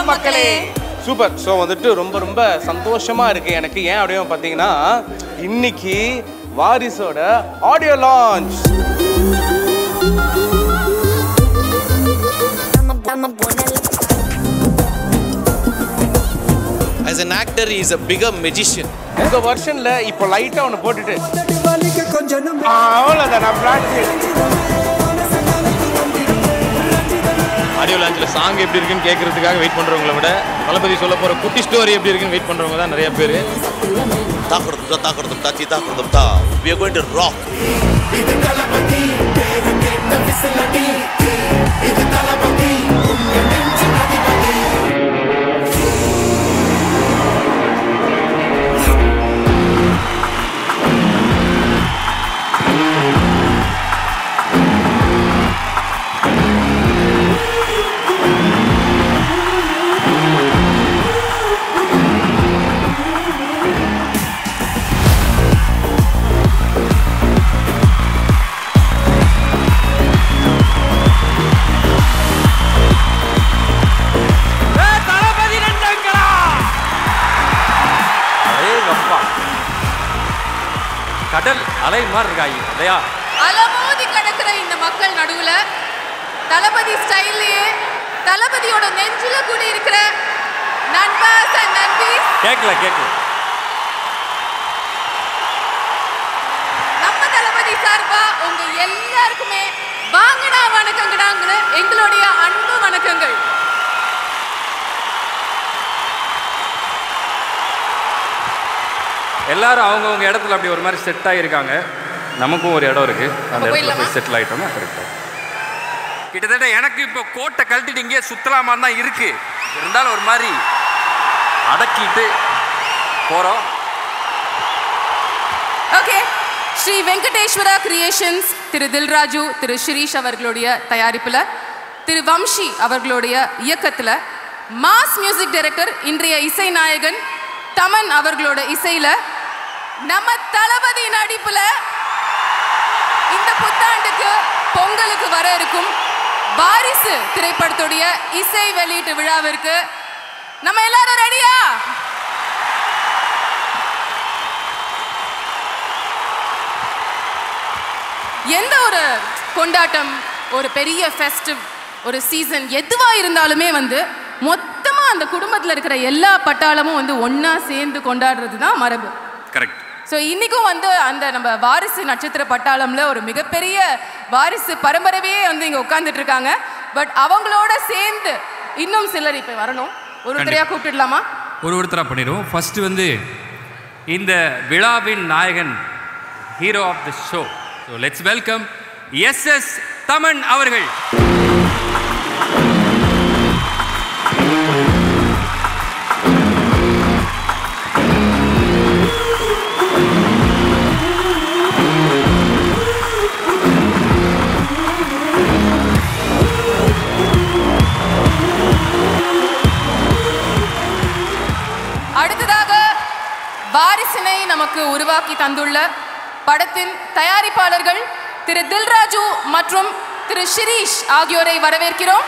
மக்களே super so வந்துட்டு ரொம்ப ரொம்ப சந்தோஷமா இருக்கு எனக்கு ஏன் அப்படியே பார்த்தீங்கன்னா இன்னைக்கு வாரிசோட audio launch As an actor, he is a bigger magician. இந்த வருஷன்ல இப்போ லைட்டா ஒன்று போட்டுட்டு ஆ, அவ்வளவுதான் நான் பிளான் ஆடியோ லான்ச்சில் சாங் எப்படி இருக்குன்னு கேட்கறதுக்காக வெயிட் பண்ணுறவங்கள விட தளபதி சொல்ல போகிற குட்டி ஸ்டோரி எப்படி இருக்குன்னு வெயிட் பண்ணுறவங்க தான் நிறைய பேர் தாக்கடதும் தாக்கடதும் தாத்தி தாக்கடதும் தா We are going to rock. அடேங்கப்பா கடல் அலை மாதிரி இருக்காங்க இல்லையா அலமோதி கிடக்குற இந்த மக்கள் நடுவுல தளபதி ஸ்டைல்லயே தளபதியோட நெஞ்சில கூட இருக்கிற நண்பர்ஸ் அண்ட் நண்பீஸ் கேட்கல கேட்கல நம்ம தளபதி சார்பா உங்க எல்லாருக்குமே வாங்கடா வணக்கங்கடாங்கிற எங்களுடைய அன்பு வணக்கங்கள் எல்லாரும் அவங்கவுங்க இடத்துல அப்படி ஒரு மாதிரி செட் ஆகியிருக்காங்க நமக்கும் ஒரு இடம் இருக்கு அந்த அப்ப இடத்துல போயிடலாமா? போய் செட்டில் ஆகிட்டோம்னா கரெக்டாக கிட்டத்தட்ட எனக்கு இப்போ கோட்டை கழட்டிட்டு இங்கே சுத்தலாமான்னு தான் இருக்கு இருந்தாலும் ஒரு மாதிரி அடக்கிட்டு போகிறோம் ஓகே ஸ்ரீ வெங்கடேஸ்வரா கிரியேஷன்ஸ் திரு தில்ராஜு திரு ஷிரீஷ் அவர்களுடைய தயாரிப்புல திரு வம்ஷி அவர்களுடைய இயக்கத்துல மாஸ் மியூசிக் டைரக்டர் இன்றைய இசை நாயகன் தமன் அவர்களோட இசையில நம்ம தளபதி நடிப்புல இந்த புத்தாண்டுக்கு பொங்கலுக்கு வர இருக்கும் வாரிசு திரைப்படத்துடைய இசை வெளியீட்டு விழாவிற்கு நம்ம எல்லாரும் ரெடியா எந்த ஒரு கொண்டாட்டம் ஒரு பெரிய ஃபெஸ்டிவ் ஒரு சீசன் எதுவா இருந்தாலுமே வந்து மொத்தமா அந்த குடும்பத்துல இருக்கிற எல்லா பட்டாளமும் வந்து ஒண்ணா சேர்ந்து கொண்டாடுறது தான் மரபு கரெக்ட் ஸோ இன்னைக்கும் வந்து அந்த நம்ம வாரிசு நட்சத்திர பட்டாளம்ல ஒரு மிகப்பெரிய வாரிசு பரம்பரவே வந்து இங்க உட்கார்ந்துட்டு இருக்காங்க பட் அவங்களோட சேர்ந்து இன்னும் சிலர் இப்ப வரணும் ஒரு ஒருத்தரையா கூப்பிட்டுடலாமா ஒரு ஒருத்தராக பண்ணிடுவோம் ஃபர்ஸ்ட் வந்து இந்த விழாவின் நாயகன் hero of the show so let's welcome S S Thaman அவர்கள் அடுத்ததாக வாரிசினை நமக்கு உருவாக்கி தந்துள்ள படத்தின் தயாரிப்பாளர்கள் திரு தில்ராஜு மற்றும் திரு ஷிரீஷ் ஆகியோரை வரவேற்கிறோம்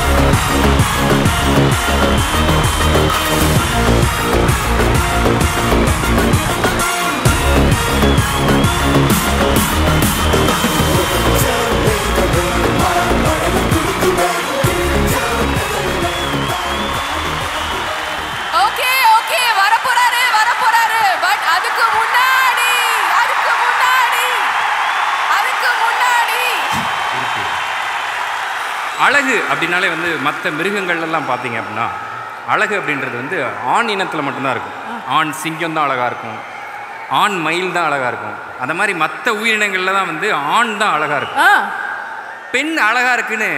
ஓகே ஓகே வரப்போறாரு வரப்போறாரு பட் அதுக்கு முன்னாடி அதுக்கு முன்னாடி அதுக்கு முன்னாடி அழகு அப்படின்னாலே வந்து மற்ற மிருகங்கள்லாம் பார்த்தீங்க அப்படின்னா அழகு அப்படின்றது வந்து ஆண் இனத்தில் மட்டும்தான் இருக்கும் ஆண் சிங்கம் தான் அழகாக இருக்கும் ஆண் மயில் தான் அழகாக இருக்கும் அந்த மாதிரி மற்ற உயிரினங்களில் தான் வந்து ஆண் தான் அழகாக இருக்கும் ஆ பெண் அழகாக இருக்குன்னு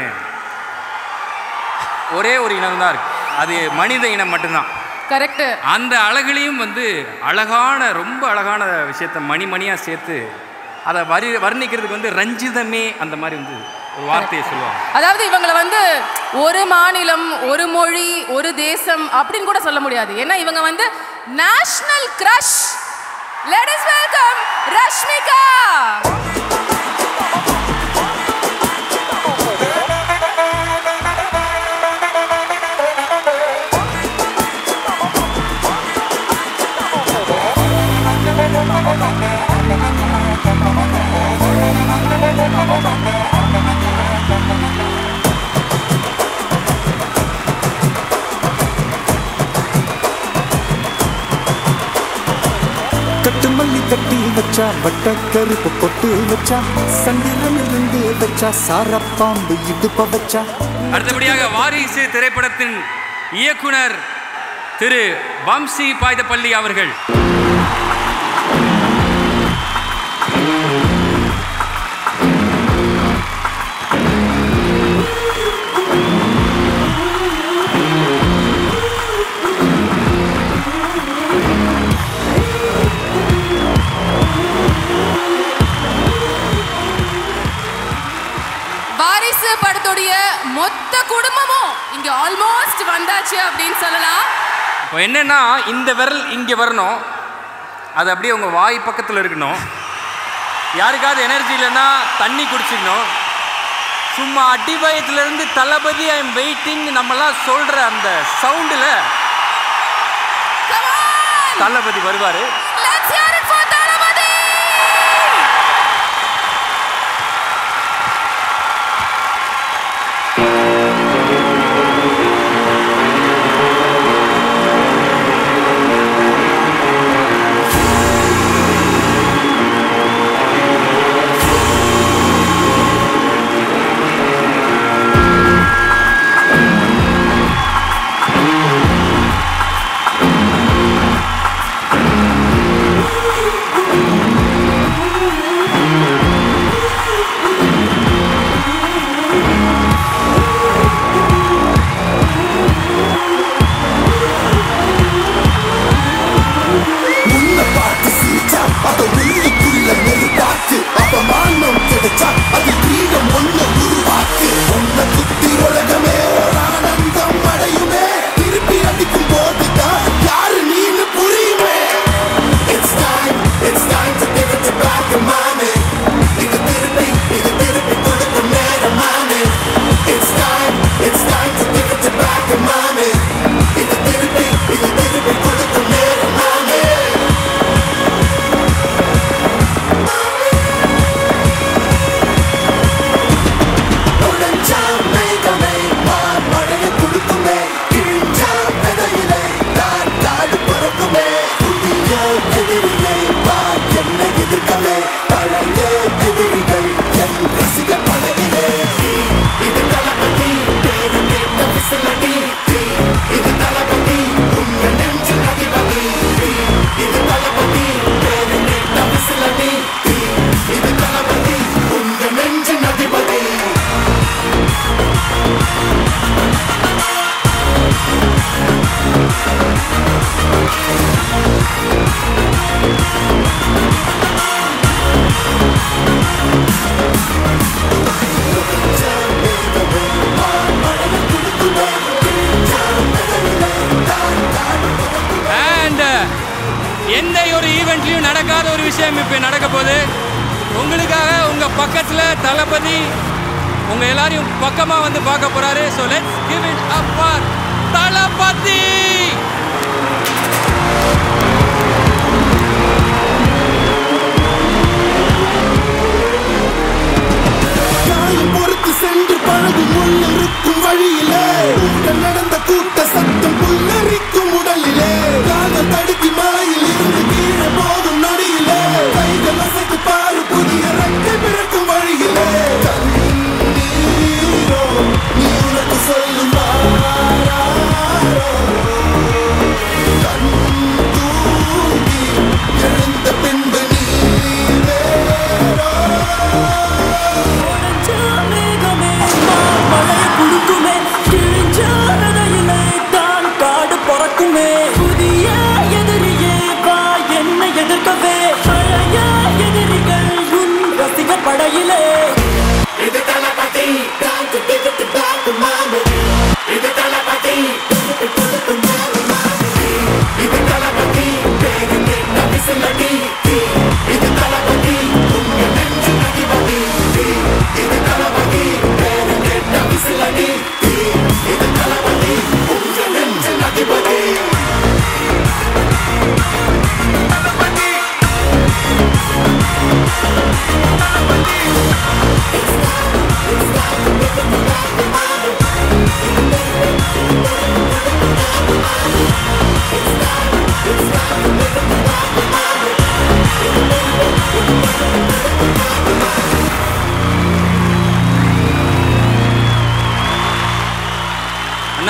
ஒரே ஒரு இனம் தான் இருக்கு அது மனித இனம் மட்டும்தான் கரெக்ட் அந்த அழகுலையும் வந்து அழகான ரொம்ப அழகான விஷயத்த மணி மணியாக சேர்த்து அதை வரி வர்ணிக்கிறதுக்கு வந்து ரஞ்சிதமே அந்த மாதிரி வந்து ஒரு வார்த்தையை சொல்லுவாங்க அதாவது இவங்களை வந்து ஒரு மாநிலம் ஒரு மொழி ஒரு தேசம் அப்படின்னு கூட சொல்ல முடியாது ஏன்னா இவங்க வந்து national crush let us welcome Rashmika வச்சா வட்ட கருப்பு பொட்டு வச்சா சந்திரன் இருந்து வச்சா சாரப்பாம்பு இடுப்ப வச்சா அடுத்தபடியாக வாரிசு திரைப்படத்தின் இயக்குனர் திரு வம்சி பாய்தப்பள்ளி அவர்கள் வாரிசு படத்துடைய மொத்த குடும்பமும் இங்க ஆல்மோஸ்ட் வந்தாச்சு அப்படின்னு சொல்லலாம் இப்போ என்னன்னா இந்த விரல் இங்கே வரணும் அது அப்படியே உங்கள் வாய் பக்கத்தில் இருக்கணும் யாருக்காவது எனர்ஜி இல்லைன்னா தண்ணி குடிச்சிக்கணும் சும்மா அடிவயத்துலேருந்து தளபதி ஐ எம் வெயிட்டிங் நம்மலாம் சொல்கிற அந்த சவுண்டில் Come on! தளபதி வருவார் Let's hear it for தளபதி! உன்னை பார்த்து சிரிச்சா அத உள்ளுக்குள்ள நெருப்பாக்கு அவமானம் கிடைச்சா அது வீரம் ஒண்ணு உருவாக்கு உன்னை சுத்தி உலகமே ஒரு ஆனந்தம் அடையுமே திருப்பி அடிக்கும் போதுதான் யாரு நீன்னு புரியுமே It's time, it's time to give it back to mommy. இது திருப்பி, இது திருப்பி கொடுக்கும் நேரம் மாமி. It's time, it's time to give it back to mommy. இது திருப்பி, இது திருப்பி கொடுக்கும் நேரம் மாமி. உடைஞ்சா மேகமே மான் மழைய கொடுக்குமே கிழிஞ்சா விதையிலே நான் காடு பிறக்குமே புதிய எதிரியை வா என்னை எதிர்க்கவே பழைய எதிரிகள் என் ரசிக பழகிலே இது தளபதி பேரு கேட்ட விசிலடி இது தளபதி உங்க நெஞ்சில் அதிபதி இது தளபதி பேரு கேட்ட விசிலடி இது தளபதி உங்க நெஞ்சின் அதிபதி அண்ட் எந்த ஒரு ஈவெண்ட்லையும் நடக்காத ஒரு விஷயம் இப்போ நடக்க போகுது உங்களுக்காக உங்கள் பக்கத்தில் தளபதி உங்கள் எல்லாரையும் பக்கமாக வந்து பார்க்க போகிறாரு so let's give it up for Thalapathy காயம் பொறுத்து சென்று பழகும் முள்ளிருக்கும் வழியிலே உங்கள் நடந்த கூட்ட சத்தம் புல்லரிக்கும் உடலிலே காதல் தடுக்கி மலையில் இருந்து கீழே போகும் நொடியிலே கைகள் அசைத்து பாரு புதிய ரெக்கை பிறக்கும் வழியிலே கண்ணீரோ நீ உனக்கு சொல்லும் வாராரோ.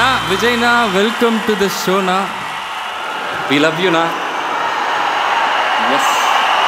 விஜய்னா வெல்கம் டு த ஷோனா வி லவ் யூண்ணா எஸ்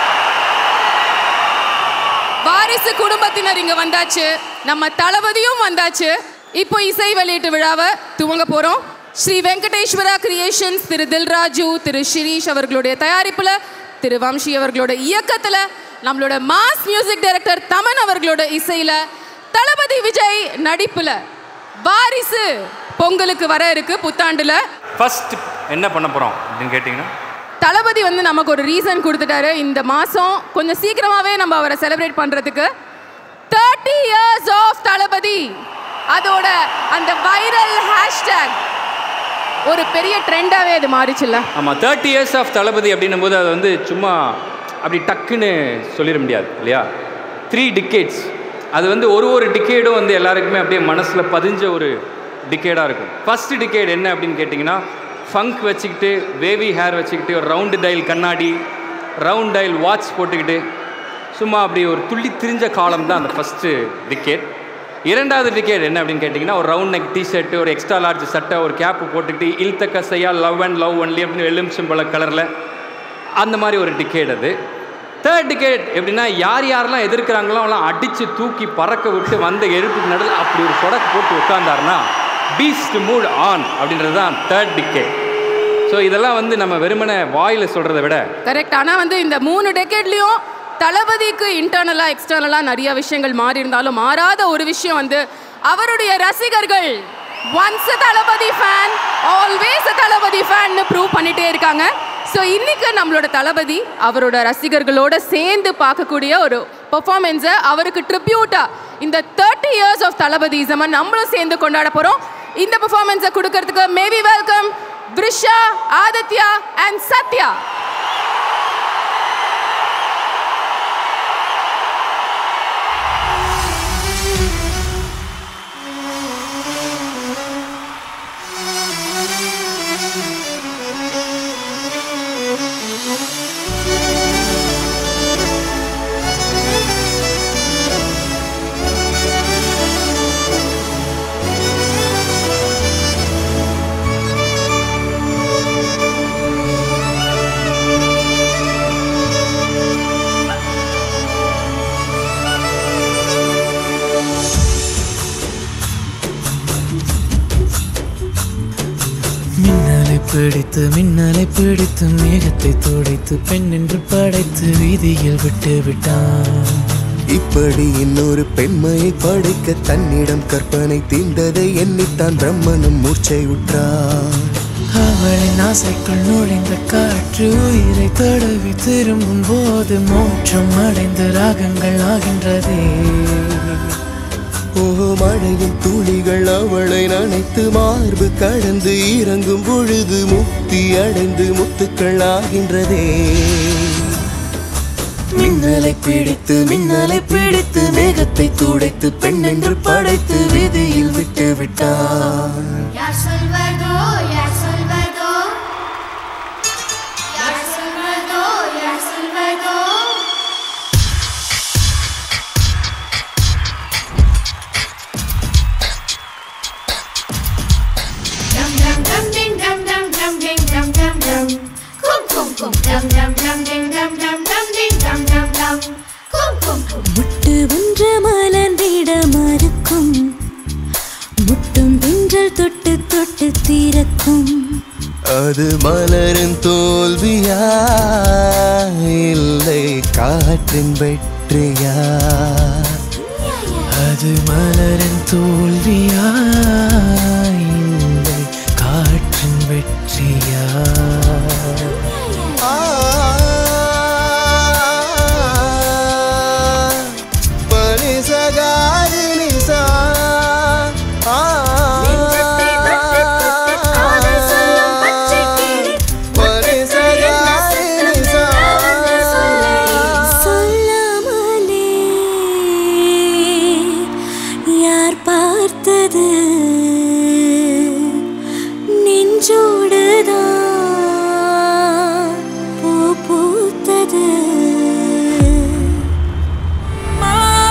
வாரிசு குடும்பத்தினர் இங்க வந்தாச்சு நம்ம தளபதியும் வந்தாச்சு இப்போ இசை வெளியீட்டு விழாவை துவங்க போறோம் ஸ்ரீ வெங்கடேஸ்வரா கிரியேஷன்ஸ் திரு தில்ராஜு திரு ஷிரீஷ் அவர்களுடைய தயாரிப்புல திரு வம்சி அவர்களோட இயக்கத்துல நம்மளோட மாஸ் மியூசிக் டைரக்டர் தமன் அவர்களோட இசையில தளபதி விஜய் நடிப்புல வாரிசு பொங்கலுக்கு வர இருக்கு புத்தாண்டுல ஃபர்ஸ்ட் என்ன பண்ண போகிறோம் அப்படின்னு கேட்டிங்கன்னா தளபதி வந்து நமக்கு ஒரு ரீசன் கொடுத்துட்டாரு இந்த மாதம் கொஞ்சம் சீக்கிரமாகவே நம்ம அவரை செலிப்ரேட் பண்ணுறதுக்கு தேர்ட்டி இயர்ஸ் ஆஃப் தளபதி அதோட அந்த வைரல் ஹேஷ்டேக் ஒரு பெரிய ட்ரெண்டாகவே அது மாறிச்சுல்ல ஆமாம் தேர்ட்டி இயர்ஸ் ஆஃப் தளபதி அப்படின்னும் போது அதை வந்து சும்மா அப்படி டக்குன்னு சொல்லிட முடியாது இல்லையா த்ரீ டிக்கேட்ஸ் அது வந்து ஒரு ஒரு டிக்கேடும் வந்து எல்லாருக்குமே அப்படியே மனசில் பதிஞ்ச ஒரு டிக்கேடாக இருக்கும் ஃபஸ்ட்டு டிக்கேட் என்ன அப்படின்னு கேட்டிங்கன்னா ஃபங்க் வச்சுக்கிட்டு வேவி ஹேர் வச்சுக்கிட்டு ஒரு ரவுண்டு டைல் கண்ணாடி ரவுண்ட் டைல் வாட்ச் போட்டுக்கிட்டு சும்மா அப்படி ஒரு துள்ளி திரிஞ்ச காலம் தான் அந்த ஃபஸ்ட்டு டிக்கேட் இரண்டாவது டிக்கெட் என்ன அப்படின்னு கேட்டிங்கன்னா ஒரு ரவுண்ட் நெக் டிஷர்ட்டு ஒரு எக்ஸ்ட்ரா லார்ஜ் சட்டை ஒரு கேப்பு போட்டுக்கிட்டு இல்தக்க செய்யா லவ் அண்ட் லவ் ஒன்லி அப்படின்னு எலுமிச்சம்பழ கலரில் அந்த மாதிரி ஒரு டிக்கெட் அது தேர்ட் டிக்கெட் எப்படின்னா யார் யாரெல்லாம் எதிர்க்கிறாங்களோ அவங்களாம் அடித்து தூக்கி பறக்க விட்டு வந்த எருப்புக்கு நடுவில் அப்படி ஒரு சொடக்கு போட்டு உட்காந்தாருன்னா பீஸ்ட் மூட் ஆன் அப்படின்றது தான் தேர்ட் டிக்கெட் ஸோ இதெல்லாம் வந்து நம்ம வெறுமனே வாயில் சொல்கிறத விட கரெக்ட் ஆனால் வந்து இந்த மூணு டெக்கேட்லேயும் தளபதிக்கு இன்டர்னலாக எக்ஸ்டர்னலாக நிறைய விஷயங்கள் மாறி இருந்தாலும் மாறாத ஒரு விஷயம் வந்து அவருடைய ரசிகர்கள் once Thalapathy fan always Thalapathy ஃபேன்னு ப்ரூவ் பண்ணிட்டே இருக்காங்க ஸோ இன்னைக்கு நம்மளோட தளபதி அவரோட ரசிகர்களோட சேர்ந்து பார்க்கக்கூடிய ஒரு பெர்ஃபார்மன்ஸை அவருக்கு ட்ரிபியூட்டாக இந்த தேர்ட்டி இயர்ஸ் ஆஃப் தளபதிசமை நம்மளும் சேர்ந்து கொண்டாட போகிறோம் இந்த பெர்ஃபார்மன்ஸை கொடுக்கறதுக்கு maybe welcome Trisha Aditya and Sathya மின்னலை பிடித்து மின்னலை பிடித்து மேகத்தை துடைத்து பெண் என்று படைத்து வீதியில் விட்டு விட்டான் இப்படி இன்னொரு பெண்மையை படைக்க தன்னிடம் கற்பனை தீண்டதை எண்ணித்தான் பிரம்மனும் மூர்ச்சை உற்றான் அவளின் ஆசைக்குள் நுழைந்த காற்று உயிரை தடவி திரும்பும் போது மோட்சம் அடைந்து ராகங்கள் ஆகின்றதே ஓ மழையின் துளிகள் அவளை நனைத்து மார்பு கடந்து இறங்கும் பொழுது முக்தி அடைந்து முத்துக்கள் ஆகின்றதே மின்னலை பிடித்து மின்னலை பிடித்து மேகத்தை துடைத்து பெண் என்று படைத்து வீதியில் விட்டு விட்டான் யார் சொல்வதோ யார் சொல்வதோ யார் சொல்வதோ யார் சொல்வதோ Dum dum dum ding dum dum dum ding dum dum dum. Kum kum kum dum dum dum ding dum dum dum ding dum dum dum. Kum kum kum. முட்டு ஒன்று மலர்ந்திட மறுக்கும் முட்டும் தின்றல் தொட்டு தொட்டு திறக்கும் அது மலரின் தோல்வியா இல்லை காற்றின் வெற்றியா அது மலரின் தோல்வியா இல்லை காற்றின் வெற்றியா பனிசகாரி நிசா நெஞ்சத்தை தொட்டு தொட்டு காதல் சொல்லும் பச்சை கிளி. பனிசகாரி நிசா சொல்லாமலே யார் பார்த்தது நெஞ்சோடுதான் பூ பூத்தது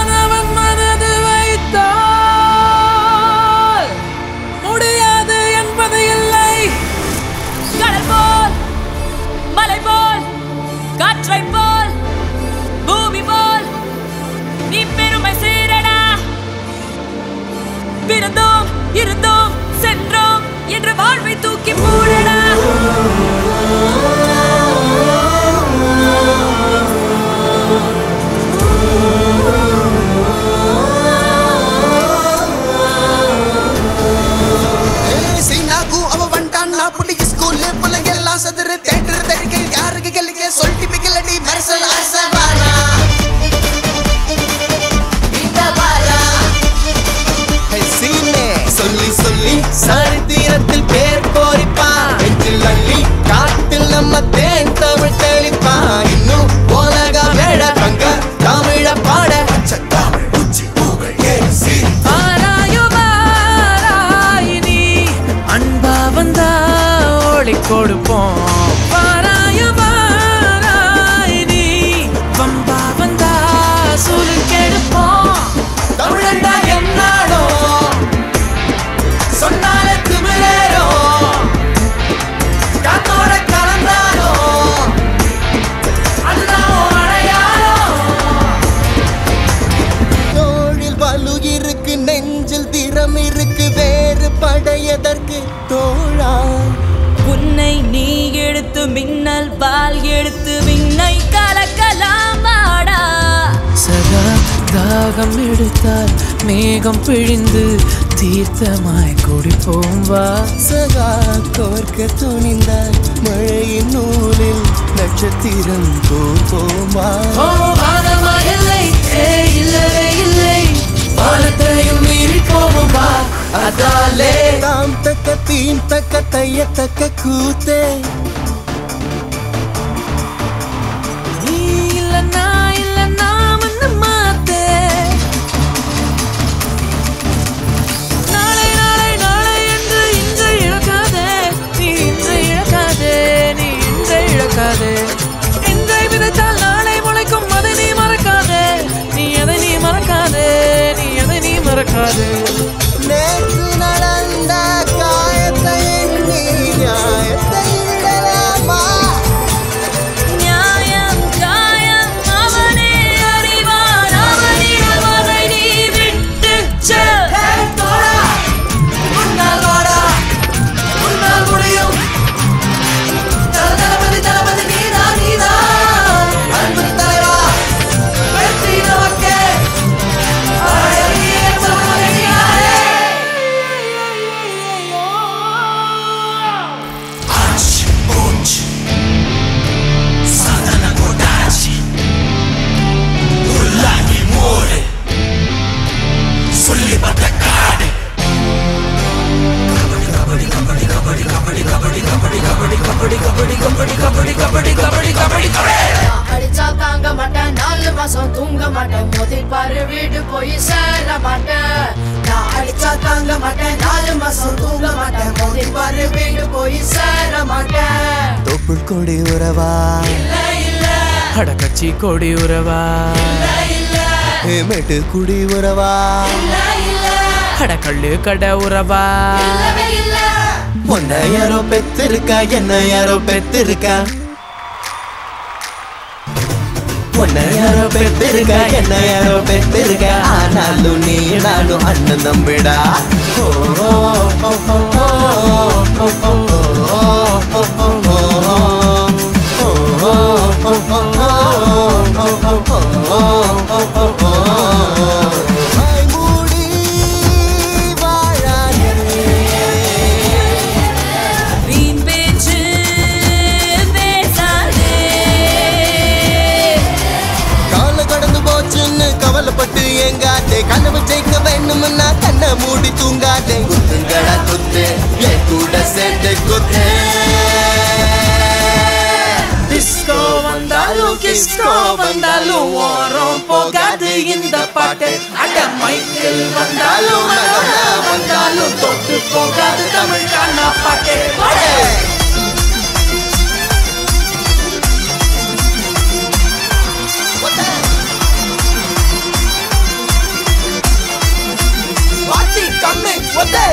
மாணவன் மனது வைத்தால் முடியாது கொடுப்போம் வாராய வாராய் நீ வம்பா வந்தா சுருக்கெடுப்போம் தமிழண்டா என்னாடோ சொன்னாலே திமிரேரோ காத்தோட கலந்தாரோ அதுதான் உன் அடையாளம் தோளில் வலு இருக்கு நெஞ்சில் திறம் இருக்கு வேறு படையதற்கு தோழா உன்னை நீ எடுத்து மின்னல் பால் எடுத்து விண்ணை கலக்கலாம் வாடா சதா தாகம் எடுத்தால் மேகம் பிழிந்து தீர்த்தமாய் குடிப்போம் வா சகா கோர்க்க துணிந்தால் மழையின் நூலில் நட்சத்திரம் கோர்ப்போமா ஓ வானமா இல்லை ஏ இல்லவே இல்லை வானத்தையும் மீறி போவோம் வா அதாலே தாம் தக்க தீம் தக்க தைய தக்க கூத்தே நீ இல்லைன்னா இல்லைன்னா வந்து மாத்தே நாளை நாளை நாளை என்று இன்று இழக்காதே நீ இன்று இழக்காதே நீ இன்று இழக்காதே இன்றை விதைத்தால் நாளை முளைக்கும் அதை நீ மறக்காதே நீ எதை நீ மறக்காதே நீ எதை நீ மறக்காதே நேற்று நடந்த காயத்தை எண்ணி நியாயத்தை இடலாமா நியாயம் காயம் அவனே அறிவான் அவனிடம் அதை நீ விட்டு செல் முன்னால் வாடா முன்னால் முடியும் தல தளபதி தளபதி நீதான் நீதான் அன்பு தலைவா வெற்றி நமக்கே அழகிய தலைவலியாரே. அடிச்சா தாங்க மாட்டேன் நாலு மாசம் தூங்க மாட்டேன் மோதிப்பாரு வீடு போய் சேர மாட்டேன் நான் அடிச்சா தாங்க மாட்டேன் நாலு மாசம் தூங்க மாட்டேன் மோதிப்பாரு வீடு போய் சேர மாட்டேன் தொப்புள் கொடி உறவா அடக்கச்சி கொடி உறவா மேட்டு குடி உறவா அடக்கள்ளு கட உறவா உன்னை யாரோ பெத்திருக்கா என்ன யாரோ பெத்திருக்கா உன்னை யாரோ பெத்திருக்கா என்ன யாரோ பெத்திருக்கா ஆனாலும் நீ நானும் அண்ணன் தம்பிடா ஓ, ஓ, ஓ, ஓ, ஓ, ஓ, ஓ, ஓ, ஓ, ஓ, வீண் பேச்சு பேசாதே கால கடந்து போச்சுன்னு கவலைப்பட்டு எங்காதே கனவு ஜெயிக்க வேணும்னா கண்ணை மூடி தூங்காதே குத்துங்கடா குத்து என் கூட சேர்ந்து குத்து டிஸ்கோ வந்தாலும் கிஸ்கோ வந்தாலும் ஓரம் போகாது இந்த பாட்டு அட மைக்கேல் வந்தாலும் மதனா வந்தாலும் தொட்டு போகாது தமிழ் கானா பாட்டு பாடு. பாட்டி கம்மி ஒத்தே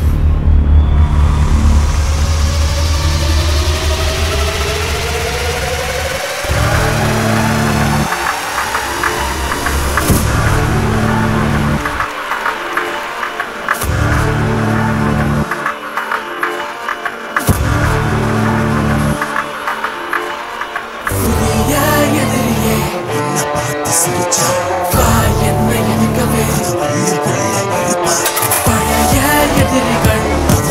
புதிய எதிரியே என்ன பார்த்து சிரிச்சா வா என்ன எதுக்கவே பழைய எதிரிகள்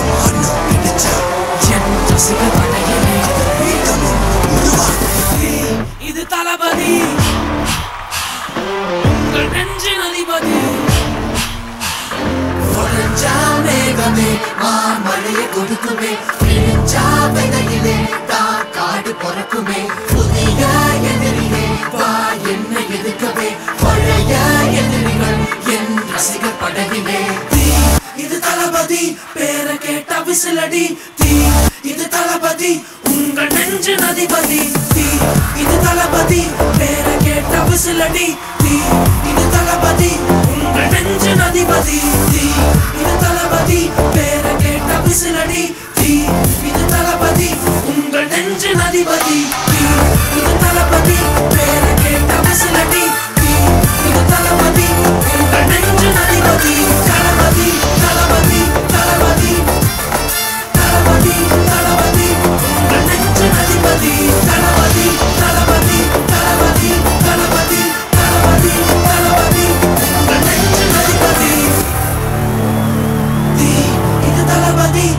என் ரசிக படையிலே இது தளபதி உங்கள் நெஞ்சின் அதிபதி பொழிஞ்சா மேகமே மாமழையை கொடுக்குமே பிரிஞ்சா விதையிலே தான் காடு பொறக்குமே புதிய எதிரியே வா என்ன எதுக்கவே பழைய எதிரிகள் என் ரசிகர் படகிலே தீ இது தளபதி பேரை கேட்ட விசிலடி தீ இது தளபதி உங்கள் நெஞ்சு நதிபதி தீ இது தளபதி பேர கேட்ட விசிலடி தீ இது தளபதி உங்கள் நெஞ்சு நதிபதி தீ இது தளபதி பேர கேட்ட விசிலடி தீ இது தளபதி உங்கள் நெஞ்சு நதிபதி தீ இது தளபதி பேர கேட்ட விசிலடி தீ இது தளபதி உங்கள் நெஞ்சு நதிபதி தளபதி தளபதி தளபதி தளபதி தளபதி உங்கள் நெஞ்சு நதிபதி தளபதி தளபதி தளபதி தளபதி தளபதி தளபதி உங்கள் நெஞ்சு நதிபதி தீ இது தளபதி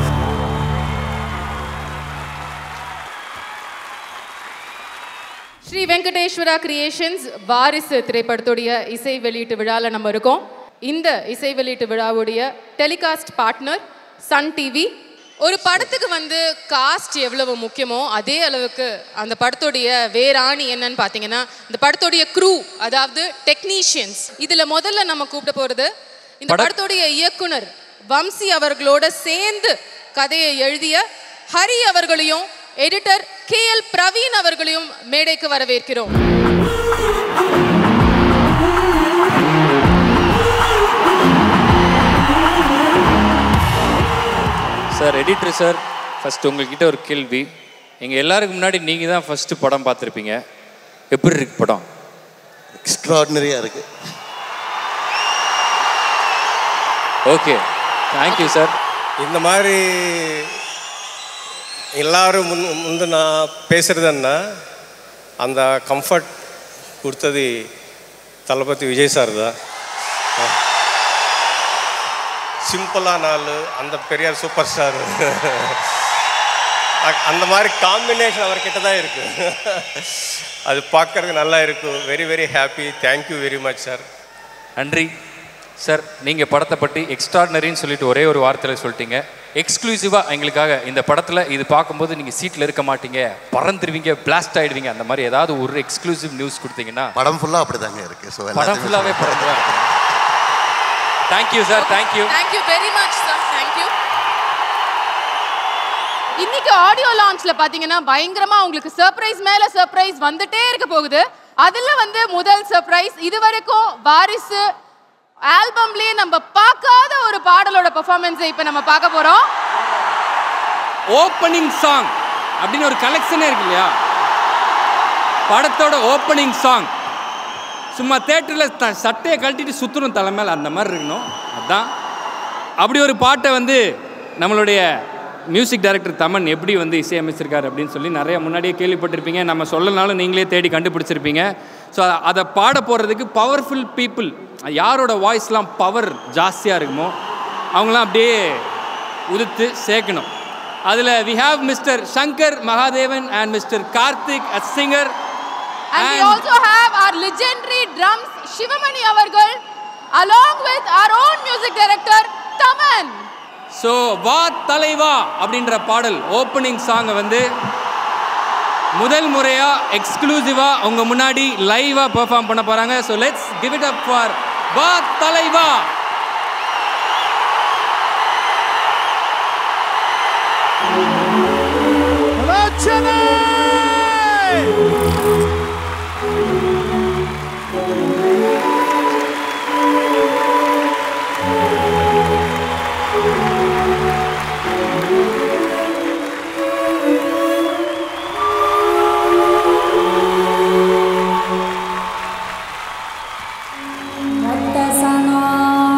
ஸ்ரீ வெங்கடேஸ்வரா கிரியேஷன்ஸ் வாரிசு திரைப்படத்துடைய இசை வெளியீட்டு விழாவில் நம்ம இருக்கோம் இந்த இசை வெளியீட்டு விழாவுடைய டெலிகாஸ்ட் பார்ட்னர் சன் டிவி ஒரு படத்துக்கு வந்து காஸ்ட் எவ்வளவு முக்கியமோ அதே அளவுக்கு அந்த படத்துடைய வேறாணி என்னன்னு பார்த்தீங்கன்னா இந்த படத்துடைய க்ரூ அதாவது டெக்னீஷியன்ஸ் இதில் முதல்ல நம்ம கூப்பிட போகிறது இந்த படத்துடைய இயக்குனர் வம்சி அவர்களோட சேர்ந்து கதையை எழுதிய ஹரி அவர்களையும் எடிட்டர் கே எல் பிரவீன் அவர்களையும் மேடைக்கு வரவேற்கிறோம் சார் எடிட்டர் சார் ஃபர்ஸ்ட் உங்ககிட்ட ஒரு கேள்வி எங்கள் எல்லாருக்கு முன்னாடி நீங்கள் தான் ஃபஸ்ட்டு படம் பார்த்துருப்பீங்க எப்படி இருக்கு படம் எக்ஸ்ட்ராடினரியாக இருக்கு ஓகே தேங்க்யூ சார் இந்த மாதிரி எல்லாரும் முன் முந்து நான் பேசுகிறதுன்னா அந்த கம்ஃபர்ட் கொடுத்தது தளபதி விஜய் சார் தான் சிம்பிளாக நாள் அந்த பெரியார் சூப்பர் ஸ்டார் அந்த மாதிரி காம்பினேஷன் அவர்கிட்ட தான் இருக்கு அது பார்க்கறதுக்கு நல்லா இருக்கும் very very happy thank you very much sir நன்றி சார் நீங்கள் படத்தை பற்றி எக்ஸ்ட்ராடினரின்னு சொல்லிட்டு ஒரே ஒரு வார்த்தையில் சொல்லிட்டீங்க எக்ஸ்க்ளூசிவாக எங்களுக்காக இந்த படத்தில் இது பார்க்கும்போது நீங்கள் சீட்டில் இருக்க மாட்டீங்க பறந்துருவீங்க பிளாஸ்ட் ஆயிடுவீங்க அந்த மாதிரி ஏதாவது ஒரு எக்ஸ்க்ளூசிவ் நியூஸ் கொடுத்தீங்கன்னா படம் ஃபுல்லாக அப்படி தாங்க இருக்கு ஸோ படம் ஃபுல்லாகவே பறந்து தான் இருக்கும் thank you sir thank you thank you very much sir thank you இன்னைக்கு ஆடியோ லான்ச்ல பாத்தீங்கன்னா பயங்கரமா உங்களுக்கு சர்ப்ரைஸ் மேல சர்ப்ரைஸ் வந்துட்டே இருக்க போகுது அதுல வந்து முதல் சர்ப்ரைஸ் இது வரைக்கும் வாரிசு ஆல்பம்லயே நம்ம பார்க்காத ஒரு பாடலோட பெர்ஃபார்மன்ஸை இப்போ நம்ம பார்க்க போறோம் ஓப்பனிங் சாங் அப்படின்னு ஒரு கலெக்ஷனே இருக்கு இல்லையா படத்தோட ஓப்பனிங் சாங் சும்மா தேட்டரில் த சட்டையை கழட்டிட்டு சுற்றணும் தலை மேல அந்த மாதிரி இருக்கணும் அதான் அப்படி ஒரு பாட்டை வந்து நம்மளுடைய மியூசிக் டைரக்டர் தமன் எப்படி வந்து இசையமைச்சிருக்காரு அப்படின்னு சொல்லி நிறைய முன்னாடியே கேள்விப்பட்டிருப்பீங்க நம்ம சொல்லனாலும் நீங்களே தேடி கண்டுபிடிச்சிருப்பீங்க ஸோ அதை பாட போகிறதுக்கு பவர்ஃபுல் பீப்புள் யாரோட வாய்ஸ்லாம் பவர் ஜாஸ்தியாக இருக்குமோ அவங்களாம் அப்படியே உதுத்து சேர்க்கணும் அதில் we have mister Shankar Mahadevan and mister Karthik uh singer And we also have our legendary drums Shivamani அவர்கள் along with our own music director Taman. So Vaa Thalaiva அப்படின்ற பாடல் ஓப்பனிங் சாங்கை வந்து முதல் முறையாக எக்ஸ்க்ளூசிவாக உங்க முன்னாடி லைவாக பெர்ஃபார்ம் பண்ண போகிறாங்க so let's give it up for Vaa Thalaiva ரத்த சனம்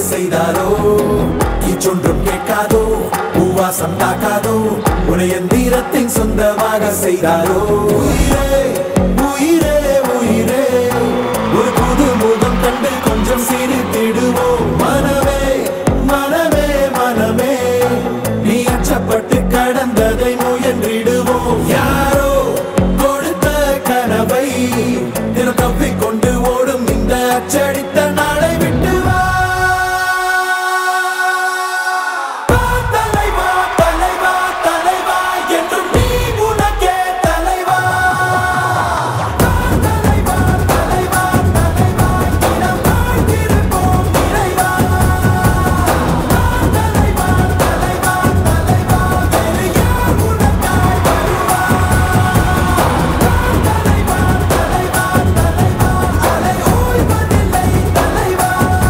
செய்தாரோ இச்சொன்றும் கேட்காதோ பூவாசம் தாக்காதோ உடைய தீரத்தின் சொந்தமாக செய்தாரோ உயிரே உயிரே உயிரே ஒரு புது முகம் கண்டு கொஞ்சம் சிரித்திடுவோம் மனமே மனமே மனமே நீ அச்சப்பட்டு கடந்ததை முயன்றிடுவோம் யாரோ கொடுத்த கனவை தினம் தப்பிக்கொண்டு ஓடும் இந்த அச்சடித்த நாளை விட்டு வா வா, தலைவா, தலைவா, தலைவா, என்றும் நீ உனக்கே தலைவா. வா, தலைவா, தலைவா, தலைவா, தினம் வாழ்ந்திருப்போம் இறைவா. வா, தலைவா, தலைவா, தலைவா, வேறு யார் உனக்காய் வருவா? வா, தலைவா, தலைவா, தலைவா, அலை ஓய்வதில்லை தலைவா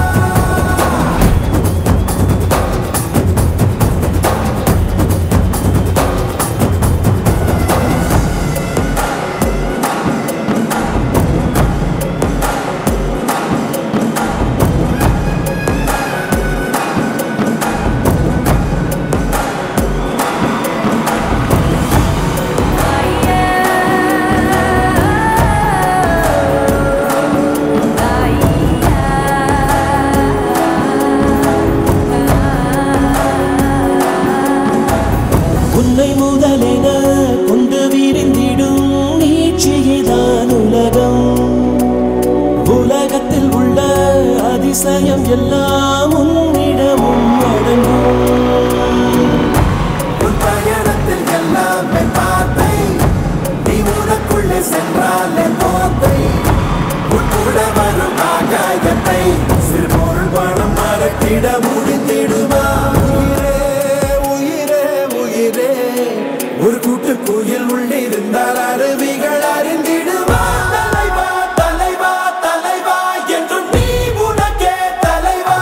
உன்னை முதலென கொண்டு விரிந்திடும் நீட்சியேதான் உலகம் உலகத்தில் உள்ள அதிசயம் எல்லாம் உன்னிடமும் அடங்கும் உன் பயணத்தில் எல்லாமே பார்த்தேன் நீ உனக்குள்ளே சென்றாலே போத்தை உன் கூட வரும் ஆகாயத்தை சிறு பொருள் பணம் மறக்கிட முடிந்திடுமா உயிரே உயிரே உயிரே ஒரு கூட்டு குயில் உள்ளிருந்தால் அருவிகள் அறிந்திடுமா தலைவா தலைவா தலைவா என்றும் நீ உனக்கே தலைவா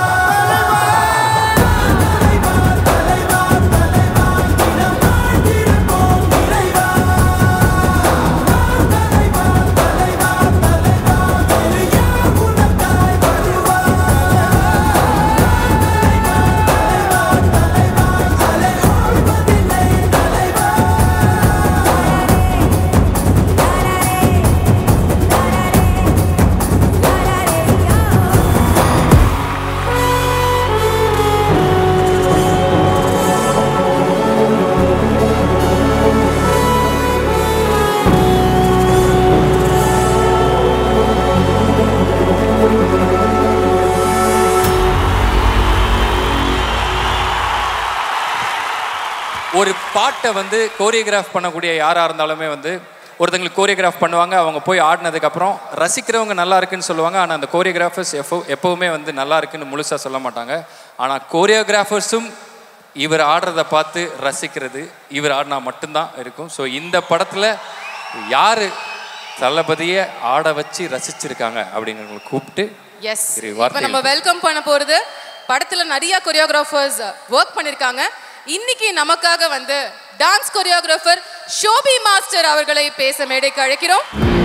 ஒரு பாட்டை வந்து கோரியோகிராஃப் பண்ணக்கூடிய யாராக இருந்தாலுமே வந்து ஒருத்தங்களுக்கு கோரியோகிராஃப் பண்ணுவாங்க அவங்க போய் ஆடினதுக்கப்புறம் ரசிக்கிறவங்க நல்லா இருக்குன்னு சொல்லுவாங்க ஆனால் அந்த கோரியோகிராஃபர்ஸ் எப்போ எப்போவுமே வந்து நல்லா இருக்குன்னு முழுசாக சொல்ல மாட்டாங்க ஆனால் கோரியோகிராஃபர்ஸும் இவர் ஆடுறத பார்த்து ரசிக்கிறது இவர் ஆடினா மட்டும்தான் இருக்கும் ஸோ இந்த படத்தில் யார் தளபதியை ஆட வச்சு ரசிச்சிருக்காங்க அப்படின்னு கூப்பிட்டு எஸ் இரு இப்போ வார்த்தைகள் நம்ம வெல்கம் பண்ண போறது படத்துல நிறைய கொரியோகிராஃபர்ஸ் ஒர்க் பண்ணிருக்காங்க இன்னைக்கு நமக்காக வந்து டான்ஸ் கொரியோகிராஃபர் ஷோபி மாஸ்டர் அவர்களை பேச மேடைக்கு அழைக்கிறோம்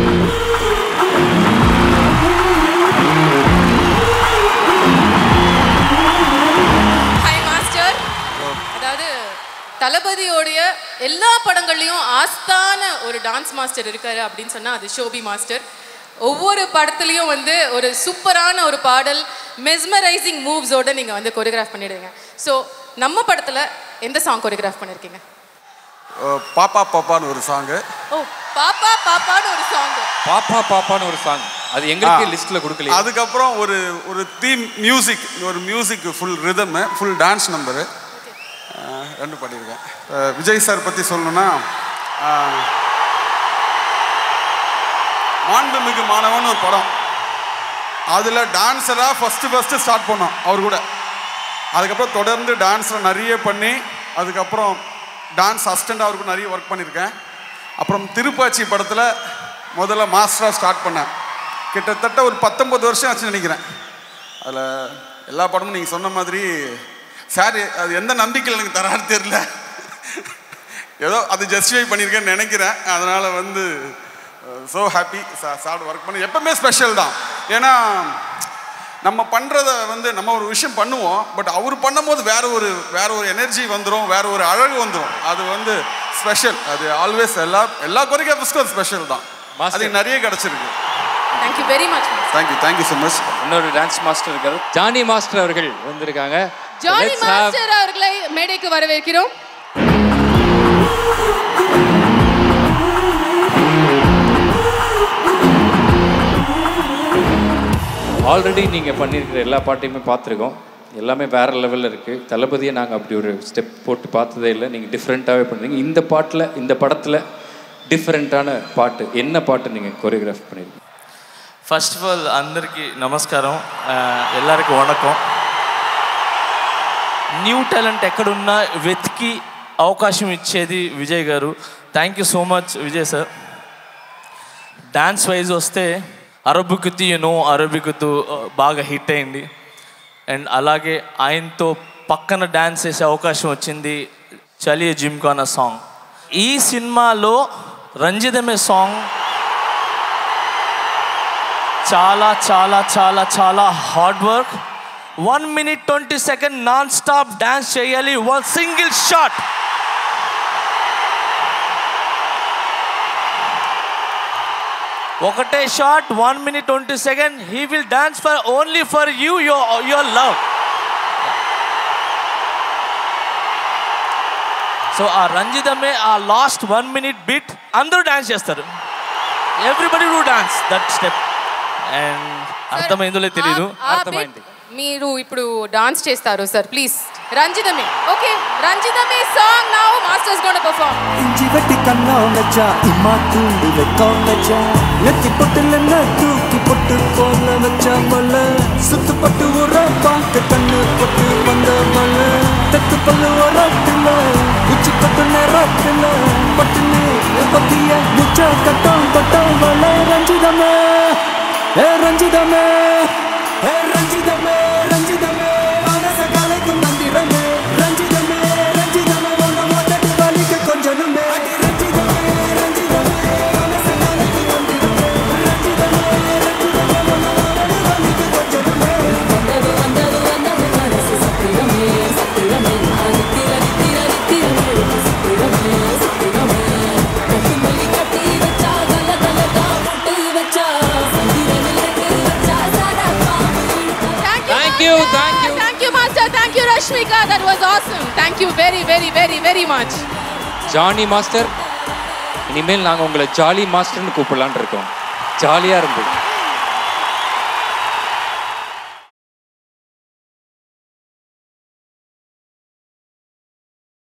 ஹாய் மாஸ்டர் அதாவது தளபதியோடைய எல்லா படங்கள்லையும் ஆஸ்தான ஒரு டான்ஸ் மாஸ்டர் இருக்காரு அப்படின்னு சொன்னா அது ஷோபி மாஸ்டர் ஒவ்வொரு படத்துலையும் வந்து ஒரு சூப்பரான ஒரு பாடல் மெஸ்மரைசிங் மூவ்ஸோட நீங்க வந்து கொரியோகிராஃப் பண்ணிடுவீங்க ஸோ நம்ம படத்துல எந்த சாங் கொரியோகிராஃப் பண்ணிருக்கீங்க பாப்பா பாப்பான்னு ஒரு சாங்கு ஓ பாப்பா பாப்பான்னு ஒரு சாங் பாப்பா பாப்பான்னு ஒரு சாங் அது எங்களுக்கு லிஸ்ட்ல கொடுக்கல அதுக்கப்புறம் ஒரு ஒரு தீம் மியூசிக் ஒரு music full rhythm full dance number ரெண்டு பண்ணியிருக்கேன் அஹ் விஜய் சார் பற்றி சொல்லணும்னா அஹ், மாண்புமிகு மாணவன் ஒரு படம் அதில் டான்ஸராக ஃபஸ்ட்டு ஃபஸ்ட்டு ஸ்டார்ட் பண்ணோம் அவர் கூட அதுக்கப்புறம் தொடர்ந்து டான்ஸில் நிறைய பண்ணி அதுக்கப்புறம் டான்ஸ் அசிஸ்டண்ட் அவருக்கு நிறைய ஒர்க் பண்ணியிருக்கேன் அப்புறம் திருப்பாச்சி படத்தில் முதல்ல மாஸ்டராக ஸ்டார்ட் பண்ணேன் கிட்டத்தட்ட ஒரு பத்தொம்பது வருஷம் ஆச்சுன்னு நினைக்கிறேன் அதில் எல்லா படமும் நீங்கள் சொன்ன மாதிரி சார் அது எந்த நம்பிக்கையில் எனக்கு தரான்னு தெரியல ஏதோ அது ஜஸ்டிஃபை பண்ணியிருக்கேன்னு நினைக்கிறேன் அதனால் வந்து ஸோ ஹாப்பி சார் ஒர்க் பண்ணி எப்பவுமே ஸ்பெஷல் தான் ஏன்னா நம்ம பண்ணுறத வந்து நம்ம ஒரு விஷயம் பண்ணுவோம் பட் அவர் பண்ணும்போது வேற ஒரு வேற ஒரு எனர்ஜி வந்துடும் வேற ஒரு அழகு வந்துடும் அது வந்து ஸ்பெஷல் அது ஆல்வேஸ் எல்லா எல்லா கொரியோகிராஃபர்ஸ்க்கும் ஸ்பெஷல் தான் அது நிறைய கிடச்சிருக்கு thank you very much thank you thank you so much இன்னொரு டான்ஸ் மாஸ்டர் இருக்காரு ஜானி மாஸ்டர் அவர்கள் வந்திருக்காங்க ஜானி Let's have- மாஸ்டர் அவர்களை மேடைக்கு வரவேற்கிறோம் ஆல்ரெடி நீங்கள் பண்ணியிருக்கிற எல்லா பாட்டையுமே பார்த்துருக்கோம் எல்லாமே வேற லெவலில் இருக்குது தளபதியை நாங்கள் அப்படி ஒரு ஸ்டெப் போட்டு பார்த்ததே இல்லை நீங்கள் டிஃப்ரெண்ட்டாகவே பண்ணுறீங்க இந்த பாட்டில் இந்த படத்தில் டிஃப்ரெண்ட்டான பாட்டு என்ன பாட்டு நீங்கள் కొరియోగ్రాఫ్ பண்ணியிருக்கீங்க ఫస్ట్ ఆఫ్ ఆల్ అందరికీ నమస్కారం ఆ, ఎల్లరికి వణకం న్యూ టాలెంట్ ఎక్కడున్నా వెతికి అవకాశం ఇచ్చేది విజయ్ గారు thank you so much Vijay sir dance wise వస్తే అరబికుతు యూనో అరబికుతు బాగా హిట్ అయింది అండ్ అలాగే ఆయనతో పక్కన డాన్స్ చేసే అవకాశం వచ్చింది చలియ జిమ్కాన సాంగ్ ఈ సినిమాలో రంజితమే సాంగ్ చాలా చాలా చాలా చాలా hard work one minute twenty second non stop dance చేయాలి వన్ సింగిల్ షాట్ ఒకటే shot one minute twenty second he will dance for only for you your your love so ఆ రంజితమే ఆ లాస్ట్ వన్ మినిట్ బిట్ అందరూ dance చేస్తారు everybody do dance that step and అర్థమైందో లేదో తెలీదు ఆ bit మీరు ఇప్పుడు డాన్స్ చేస్తారు sir please Ranjithame okay Ranjithame song now masters gonna perform இஞ்சி வெட்டி கண்ணா வச்சா இம்மா தூண்டு வைக்காம வச்சா நெத்தி பொட்டுல தூக்கி பொட்டு போல வச்சா மல்ல சுத்து பட்டு ஒரு பாக்க கண்ணு பொட்டு வந்த மல்ல தெத்து பல்லு ஓரத்துல உச்சி கட்டு நேரத்துல பட்டுன்னு பத்திய முச்ச கட்டம் பட்டம் வல ரஞ்சிதமே ஏ ரஞ்சிதமே ஏ ரஞ்சிதமே ரஞ்சிதமே மனச கலைக்கும் மந்திரமே ரஞ்சிதமே ரஞ்சிதமே ஒன்று மொத்தட்டு வலிக்க கொஞ்சனுமே அடி ரஞ்சிதமே ரஞ்சிதமே மனச கலைக்கும் மந்திரமே ரஞ்சிதமே ரஞ்சிதமே ஒன்று மொத்தட்டு வலிக்க கொஞ்சனுமே வந்தது வந்தது வந்தது மனசு சத்திரமே சத்திரமே நித்திர நித்திர நித்திரமே சத்திரமே சத்திரமே கட்டி மல்லி கட்டி வச்சா கல கல தான் போட்டு வச்சா சந்திரனில் இருக்கு வச்சா சாரா Thank you, thank you. Thank you, Master. Thank you, Rashmika. That was awesome. Thank you very, very, very, very much. Johnny master இனிமேல் நாங்கள் உங்களை ஜாலி மாஸ்டர்னு கூப்பிடலான்னு இருக்கோம் ஜாலியாக இருந்தது